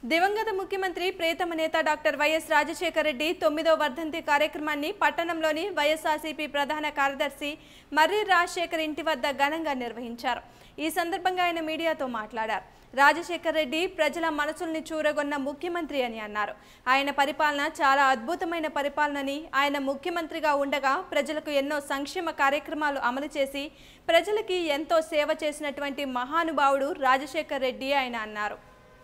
దివంగత ముఖ్యమంత్రి ప్రియతమ నేత డాక్టర్ వైఎస్ రాజశేఖర రెడ్డి తొమ్మిదో వర్ధంతి కార్యక్రమాన్ని పట్టణంలోని వైఎస్ఆర్సీపీ ప్రధాన కార్యదర్శి మర్రి రాజశేఖర్ ఇంటి వద్ద ఘనంగా నిర్వహించారు ఈ సందర్భంగా ఆయన మీడియాతో మాట్లాడారు రాజశేఖర రెడ్డి ప్రజల మనసుల్ని చూరగొన్న ముఖ్యమంత్రి అని అన్నారు ఆయన పరిపాలన చాలా అద్భుతమైన పరిపాలనని ఆయన ముఖ్యమంత్రిగా ఉండగా ప్రజలకు ఎన్నో సంక్షేమ కార్యక్రమాలు అమలు చేసి ప్రజలకి ఎంతో సేవ చేసినటువంటి మహానుభావుడు రాజశేఖర రెడ్డి ఆయన అన్నారు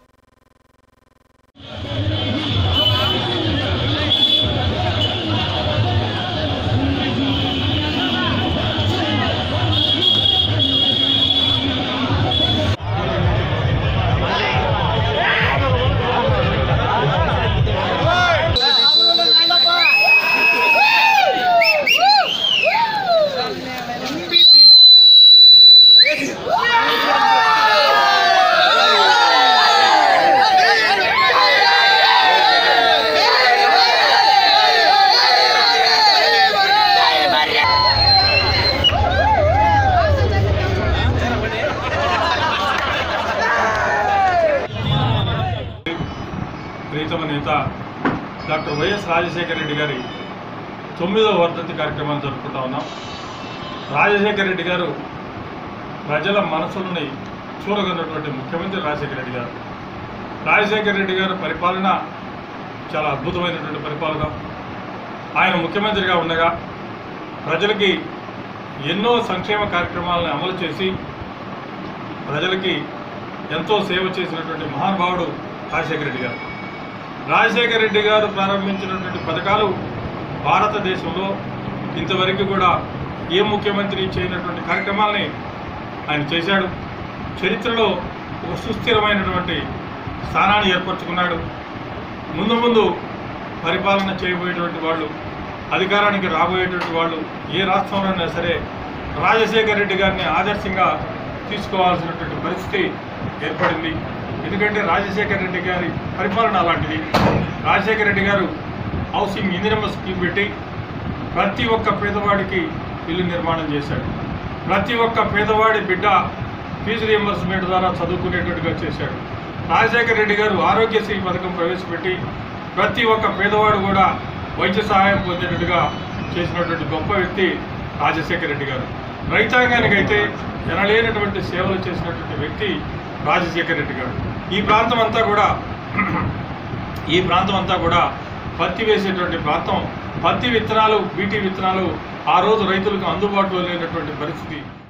ప్రీతమ నేత డాక్టర్ వైఎస్ రాజశేఖర రెడ్డి గారి తొమ్మిదవ వర్ధంతి కార్యక్రమాన్ని జరుపుకుంటా ఉన్నాం రాజశేఖర రెడ్డి గారు ప్రజల మనసులని చూరగొన్నటువంటి ముఖ్యమంత్రి రాజశేఖర రెడ్డి గారు రాజశేఖర రెడ్డి గారి పరిపాలన చాలా అద్భుతమైనటువంటి పరిపాలన ఆయన ముఖ్యమంత్రిగా ఉండగా ప్రజలకి ఎన్నో సంక్షేమ కార్యక్రమాలను అమలు చేసి ప్రజలకి ఎంతో సేవ చేసినటువంటి మహానుభావుడు రాజశేఖర రెడ్డి గారు రాజశేఖర రెడ్డి గారు ప్రారంభించినటువంటి పథకాలు భారతదేశంలో ఇంతవరకు కూడా ఏ ముఖ్యమంత్రి చేయనటువంటి కార్యక్రమాలని ఆయన చేశాడు చరిత్రలో ఒక సుస్థిరమైనటువంటి స్థానాన్ని ఏర్పరచుకున్నాడు ముందు ముందు పరిపాలన చేయబోయేటువంటి వాళ్ళు అధికారానికి రాబోయేటువంటి వాళ్ళు ఏ రాష్ట్రంలోనైనా సరే రాజశేఖర రెడ్డి గారిని ఆదర్శంగా తీసుకోవాల్సినటువంటి పరిస్థితి ఏర్పడింది ఎందుకంటే రాజశేఖర రెడ్డి గారి పరిపాలన అలాంటిది రాజశేఖర రెడ్డి గారు హౌసింగ్ ఇందిరమ్మ స్కీమ్ పెట్టి ప్రతి ఒక్క పేదవాడికి ఇల్లు నిర్మాణం చేశాడు ప్రతి ఒక్క పేదవాడి బిడ్డ ఫీజు రియంబర్స్మెంట్ ద్వారా చదువుకునేటట్టుగా చేశాడు రాజశేఖర రెడ్డి గారు ఆరోగ్యశ్రీ పథకం ప్రవేశపెట్టి ప్రతి ఒక్క పేదవాడు కూడా వైద్య సహాయం పొందేటట్టుగా చేసినటువంటి గొప్ప వ్యక్తి రాజశేఖర రెడ్డి గారు రైతాంగానికి అయితే ఎనలేనటువంటి సేవలు చేసినటువంటి వ్యక్తి రాజశేఖర రెడ్డి గారు ఈ ప్రాంతం అంతా కూడా ఈ ప్రాంతం అంతా కూడా పత్తి వేసేటువంటి ప్రాంతం పత్తి విత్తనాలు బీటీ విత్తనాలు ఆ రోజు రైతులకు అందుబాటులో లేనటువంటి పరిస్థితి